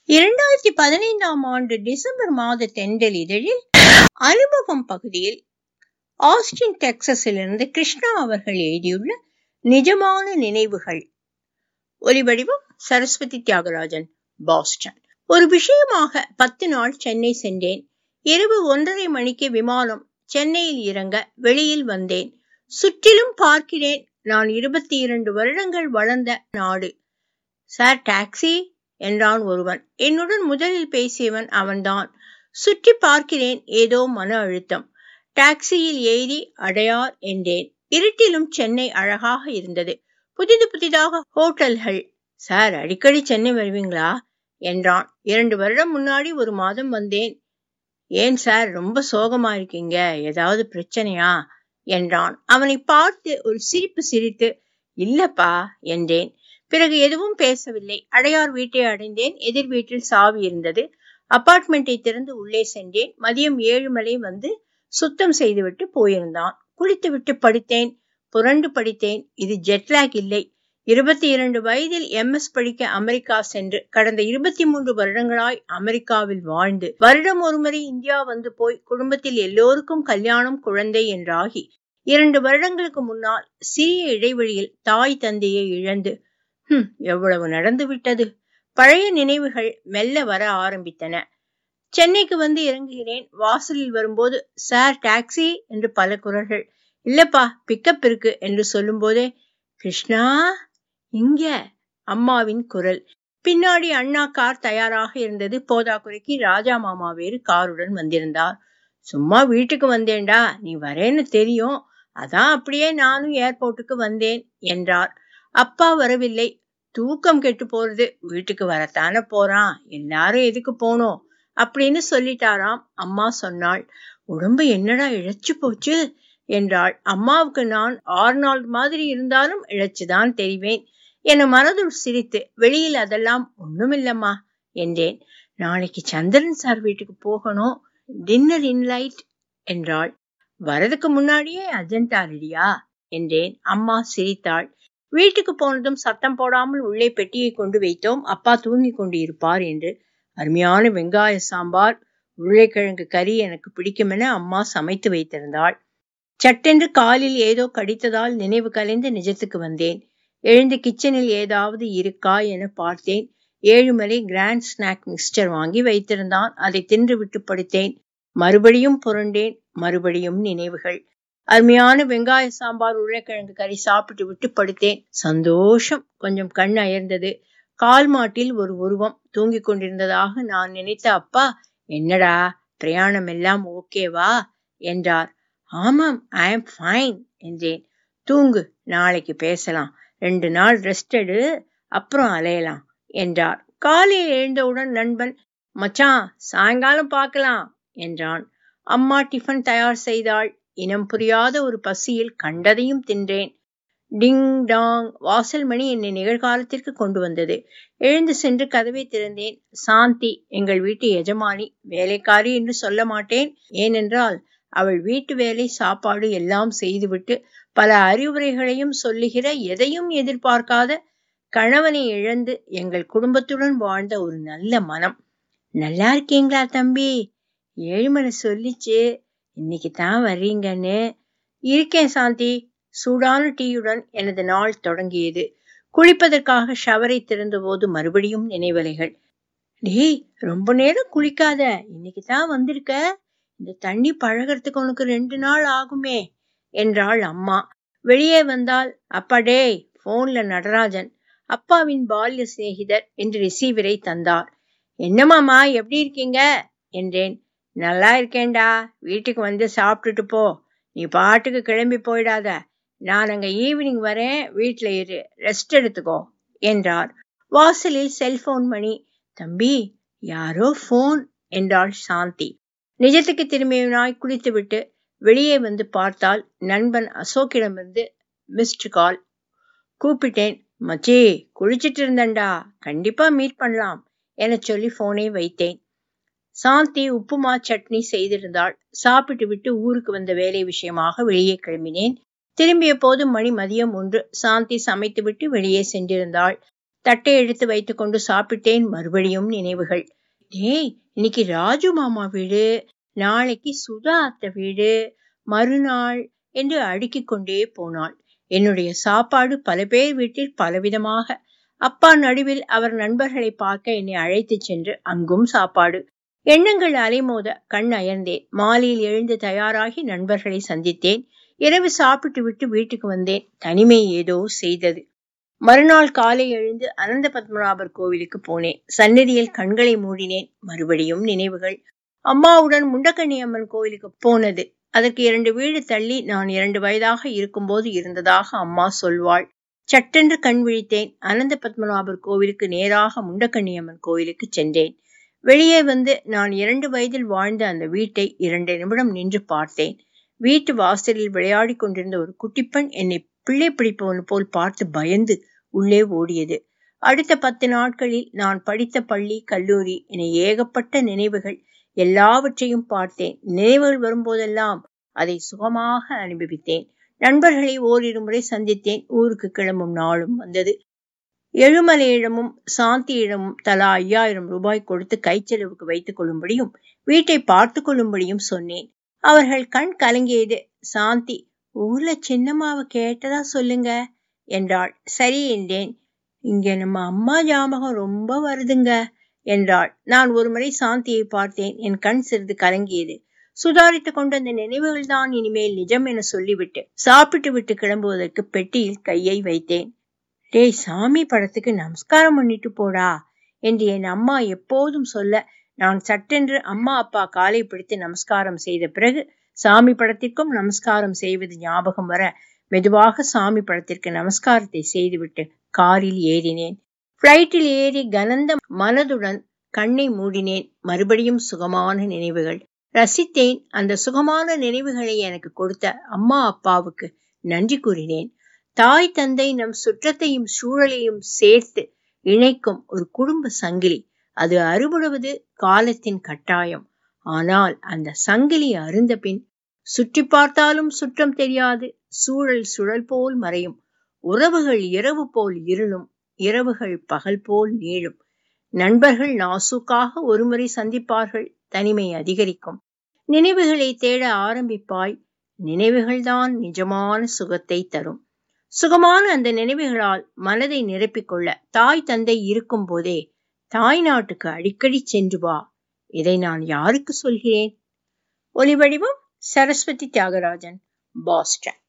இரண்டாயிரத்தி பதினைந்தாம் ஆண்டு டிசம்பர் மாத தென்றல் இதழில் அனுபவம் பகுதியில் ஆஸ்டின் டெக்சஸிலிருந்து கிருஷ்ணா அவர்கள் எழுதியுள்ள நிஜமான நினைவுகள் ஒலிவடிவம் சரஸ்வதி தியாகராஜன் பாஸ்டன் ஒரு விஷயமாக பத்து நாள் சென்னை சென்றேன் இரவு ஒன்றரை மணிக்கு விமானம் சென்னையில் இறங்க வெளியில் வந்தேன் சுற்றிலும் பார்க்கிறேன் நான் இருபத்தி இரண்டு வருடங்கள் வளர்ந்த நாடு சார் டாக்ஸி என்றான் ஒருவன் என்னுடன் முதலில் பேசியவன் அவன்தான் சுற்றி பார்க்கிறேன் ஏதோ மன அழுத்தம் டாக்ஸியில் ஏறி அடையார் என்றேன் இருட்டிலும் சென்னை அழகாக இருந்தது புதிது புதிதாக ஹோட்டல்கள் சார் அடிக்கடி சென்னை வருவீங்களா என்றான் இரண்டு வருடம் முன்னாடி ஒரு மாதம் வந்தேன் ஏன் சார் ரொம்ப சோகமா இருக்கீங்க ஏதாவது பிரச்சனையா என்றான் அவனை பார்த்து ஒரு சிரிப்பு சிரித்து இல்லப்பா என்றேன் பிறகு எதுவும் பேசவில்லை அடையார் வீட்டை அடைந்தேன் எதிர் வீட்டில் சாவி இருந்தது அபார்ட்மெண்ட்டை திறந்து உள்ளே சென்றேன் மதியம் ஏழு மலை வந்து சுத்தம் செய்துவிட்டு போயிருந்தான் குளித்துவிட்டு படித்தேன் புரண்டு படித்தேன் இது ஜெட்லாக் இல்லை இருபத்தி இரண்டு வயதில் எம்எஸ் படிக்க அமெரிக்கா சென்று கடந்த இருபத்தி மூன்று வருடங்களாய் அமெரிக்காவில் வாழ்ந்து வருடம் ஒருமுறை இந்தியா வந்து போய் குடும்பத்தில் எல்லோருக்கும் கல்யாணம் குழந்தை என்றாகி இரண்டு வருடங்களுக்கு முன்னால் சிறிய இடைவெளியில் தாய் தந்தையை இழந்து ஹம் எவ்வளவு நடந்து விட்டது பழைய நினைவுகள் மெல்ல வர ஆரம்பித்தன சென்னைக்கு வந்து இறங்குகிறேன் வாசலில் வரும்போது சார் டாக்ஸி என்று பல குரல்கள் இல்லப்பா பிக்கப் இருக்கு என்று சொல்லும் போதே கிருஷ்ணா இங்க அம்மாவின் குரல் பின்னாடி அண்ணா கார் தயாராக இருந்தது போதாக்குறைக்கு ராஜா மாமா வேறு காருடன் வந்திருந்தார் சும்மா வீட்டுக்கு வந்தேன்டா நீ வரேன்னு தெரியும் அதான் அப்படியே நானும் ஏர்போர்ட்டுக்கு வந்தேன் என்றார் அப்பா வரவில்லை தூக்கம் கெட்டு போறது வீட்டுக்கு வரத்தானே போறான் எல்லாரும் எதுக்கு போனோம் அப்படின்னு சொல்லிட்டாராம் அம்மா சொன்னாள் உடம்பு என்னடா இழைச்சு போச்சு என்றாள் அம்மாவுக்கு நான் ஆர்னால்ட் மாதிரி இருந்தாலும் இழைச்சுதான் தெரிவேன் என மனதுள் சிரித்து வெளியில் அதெல்லாம் ஒண்ணுமில்லம்மா என்றேன் நாளைக்கு சந்திரன் சார் வீட்டுக்கு போகணும் டின்னர் இன்லைட் என்றாள் வரதுக்கு முன்னாடியே அஜெண்டா ரெடியா என்றேன் அம்மா சிரித்தாள் வீட்டுக்கு போனதும் சத்தம் போடாமல் உள்ளே பெட்டியை கொண்டு வைத்தோம் அப்பா தூங்கி கொண்டு இருப்பார் என்று அருமையான வெங்காய சாம்பார் உருளைக்கிழங்கு கறி எனக்கு பிடிக்குமென அம்மா சமைத்து வைத்திருந்தாள் சட்டென்று காலில் ஏதோ கடித்ததால் நினைவு கலைந்து நிஜத்துக்கு வந்தேன் எழுந்து கிச்சனில் ஏதாவது இருக்கா என பார்த்தேன் ஏழுமலை கிராண்ட் ஸ்நாக் மிக்ஸ்டர் வாங்கி வைத்திருந்தான் அதை தின்று விட்டு படுத்தேன் மறுபடியும் புரண்டேன் மறுபடியும் நினைவுகள் அருமையான வெங்காய சாம்பார் உருளைக்கிழங்கு கறி சாப்பிட்டு விட்டு படுத்தேன் சந்தோஷம் கொஞ்சம் கண் அயர்ந்தது கால் மாட்டில் ஒரு உருவம் தூங்கிக் கொண்டிருந்ததாக நான் நினைத்த அப்பா என்னடா பிரயாணம் எல்லாம் ஓகேவா என்றார் ஆமாம் ஐ எம் ஃபைன் என்றேன் தூங்கு நாளைக்கு பேசலாம் ரெண்டு நாள் ரெஸ்ட் எடு அப்புறம் அலையலாம் என்றார் காலையில் எழுந்தவுடன் நண்பன் மச்சான் சாயங்காலம் பார்க்கலாம் என்றான் அம்மா டிஃபன் தயார் செய்தாள் இனம் புரியாத ஒரு பசியில் கண்டதையும் தின்றேன் டிங் டாங் வாசல் மணி என்னை நிகழ்காலத்திற்கு கொண்டு வந்தது எழுந்து சென்று கதவை திறந்தேன் சாந்தி எங்கள் வீட்டு எஜமானி வேலைக்காரி என்று சொல்ல மாட்டேன் ஏனென்றால் அவள் வீட்டு வேலை சாப்பாடு எல்லாம் செய்துவிட்டு பல அறிவுரைகளையும் சொல்லுகிற எதையும் எதிர்பார்க்காத கணவனை இழந்து எங்கள் குடும்பத்துடன் வாழ்ந்த ஒரு நல்ல மனம் நல்லா இருக்கீங்களா தம்பி ஏழுமலை சொல்லிச்சு இன்னைக்கு தான் வர்றீங்கன்னு இருக்கேன் சாந்தி சூடான டீயுடன் எனது நாள் தொடங்கியது குளிப்பதற்காக ஷவரை திறந்தபோது மறுபடியும் நினைவலைகள் டேய் ரொம்ப நேரம் குளிக்காத இன்னைக்கு தான் வந்திருக்க இந்த தண்ணி பழகிறதுக்கு உனக்கு ரெண்டு நாள் ஆகுமே என்றாள் அம்மா வெளியே வந்தால் அப்பா டேய் போன்ல நடராஜன் அப்பாவின் பால்ய சிநேகிதர் என்று ரிசீவரை தந்தார் என்னமாமா எப்படி இருக்கீங்க என்றேன் நல்லா இருக்கேன்டா வீட்டுக்கு வந்து சாப்பிட்டுட்டு போ நீ பாட்டுக்கு கிளம்பி போயிடாத நான் அங்க ஈவினிங் வரேன் வீட்டுல இரு ரெஸ்ட் எடுத்துக்கோ என்றார் வாசலில் செல்போன் மணி தம்பி யாரோ போன் என்றாள் சாந்தி நிஜத்துக்கு திரும்பியவனாய் குளித்துவிட்டு வெளியே வந்து பார்த்தால் நண்பன் அசோக்கிடமிருந்து மிஸ்டு கால் கூப்பிட்டேன் மச்சி குளிச்சிட்டு இருந்தண்டா கண்டிப்பா மீட் பண்ணலாம் என சொல்லி போனை வைத்தேன் சாந்தி உப்புமா சட்னி செய்திருந்தாள் சாப்பிட்டு விட்டு ஊருக்கு வந்த வேலை விஷயமாக வெளியே கிளம்பினேன் திரும்பிய போது மணி மதியம் ஒன்று சாந்தி சமைத்துவிட்டு வெளியே சென்றிருந்தாள் தட்டை எடுத்து வைத்துக்கொண்டு சாப்பிட்டேன் மறுபடியும் நினைவுகள் டேய் இன்னைக்கு ராஜு மாமா வீடு நாளைக்கு சுதா அத்தை வீடு மறுநாள் என்று அடுக்கிக் கொண்டே போனாள் என்னுடைய சாப்பாடு பல பேர் வீட்டில் பலவிதமாக அப்பா நடுவில் அவர் நண்பர்களை பார்க்க என்னை அழைத்துச் சென்று அங்கும் சாப்பாடு எண்ணங்கள் அலைமோத கண் அயர்ந்தேன் மாலையில் எழுந்து தயாராகி நண்பர்களை சந்தித்தேன் இரவு சாப்பிட்டு விட்டு வீட்டுக்கு வந்தேன் தனிமை ஏதோ செய்தது மறுநாள் காலை எழுந்து அனந்த பத்மநாபர் கோவிலுக்கு போனேன் சன்னதியில் கண்களை மூடினேன் மறுபடியும் நினைவுகள் அம்மாவுடன் முண்டக்கண்ணி அம்மன் கோவிலுக்கு போனது அதற்கு இரண்டு வீடு தள்ளி நான் இரண்டு வயதாக இருக்கும்போது இருந்ததாக அம்மா சொல்வாள் சட்டென்று கண் விழித்தேன் அனந்த பத்மநாபர் கோவிலுக்கு நேராக முண்டக்கண்ணியம்மன் கோவிலுக்கு சென்றேன் வெளியே வந்து நான் இரண்டு வயதில் வாழ்ந்த அந்த வீட்டை இரண்டு நிமிடம் நின்று பார்த்தேன் வீட்டு வாசலில் விளையாடிக் கொண்டிருந்த ஒரு குட்டிப்பெண் என்னை பிள்ளை பிடிப்பவன் போல் பார்த்து பயந்து உள்ளே ஓடியது அடுத்த பத்து நாட்களில் நான் படித்த பள்ளி கல்லூரி என ஏகப்பட்ட நினைவுகள் எல்லாவற்றையும் பார்த்தேன் நினைவுகள் வரும்போதெல்லாம் அதை சுகமாக அனுபவித்தேன் நண்பர்களை ஓரிரு முறை சந்தித்தேன் ஊருக்கு கிளம்பும் நாளும் வந்தது எழுமலையிடமும் சாந்தியிடமும் தலா ஐயாயிரம் ரூபாய் கொடுத்து கைச்செலவுக்கு வைத்துக் கொள்ளும்படியும் வீட்டை பார்த்து கொள்ளும்படியும் சொன்னேன் அவர்கள் கண் கலங்கியது சாந்தி ஊர்ல சின்னம்மாவை கேட்டதா சொல்லுங்க என்றாள் சரி என்றேன் இங்க நம்ம அம்மா ஞாபகம் ரொம்ப வருதுங்க என்றாள் நான் ஒருமுறை சாந்தியை பார்த்தேன் என் கண் சிறிது கலங்கியது சுதாரித்துக் கொண்டு அந்த நினைவுகள் தான் இனிமேல் நிஜம் என சொல்லிவிட்டு சாப்பிட்டு விட்டு கிளம்புவதற்கு பெட்டியில் கையை வைத்தேன் டேய் சாமி படத்துக்கு நமஸ்காரம் பண்ணிட்டு போடா என்று என் அம்மா எப்போதும் சொல்ல நான் சட்டென்று அம்மா அப்பா காலை பிடித்து நமஸ்காரம் செய்த பிறகு சாமி படத்திற்கும் நமஸ்காரம் செய்வது ஞாபகம் வர மெதுவாக சாமி படத்திற்கு நமஸ்காரத்தை செய்துவிட்டு காரில் ஏறினேன் பிளைட்டில் ஏறி கனந்த மனதுடன் கண்ணை மூடினேன் மறுபடியும் சுகமான நினைவுகள் ரசித்தேன் அந்த சுகமான நினைவுகளை எனக்கு கொடுத்த அம்மா அப்பாவுக்கு நன்றி கூறினேன் தாய் தந்தை நம் சுற்றத்தையும் சூழலையும் சேர்த்து இணைக்கும் ஒரு குடும்ப சங்கிலி அது அறுபடுவது காலத்தின் கட்டாயம் ஆனால் அந்த சங்கிலி அருந்த பின் சுற்றி பார்த்தாலும் சுற்றம் தெரியாது சூழல் சுழல் போல் மறையும் உறவுகள் இரவு போல் இருளும் இரவுகள் பகல் போல் நீளும் நண்பர்கள் நாசூக்காக ஒருமுறை சந்திப்பார்கள் தனிமை அதிகரிக்கும் நினைவுகளை தேட ஆரம்பிப்பாய் நினைவுகள்தான் நிஜமான சுகத்தை தரும் சுகமான அந்த நினைவுகளால் மனதை நிரப்பிக்கொள்ள தாய் தந்தை இருக்கும் போதே தாய் நாட்டுக்கு அடிக்கடி சென்று வா இதை நான் யாருக்கு சொல்கிறேன் ஒலிவடிவம் சரஸ்வதி தியாகராஜன் பாஸ்டன்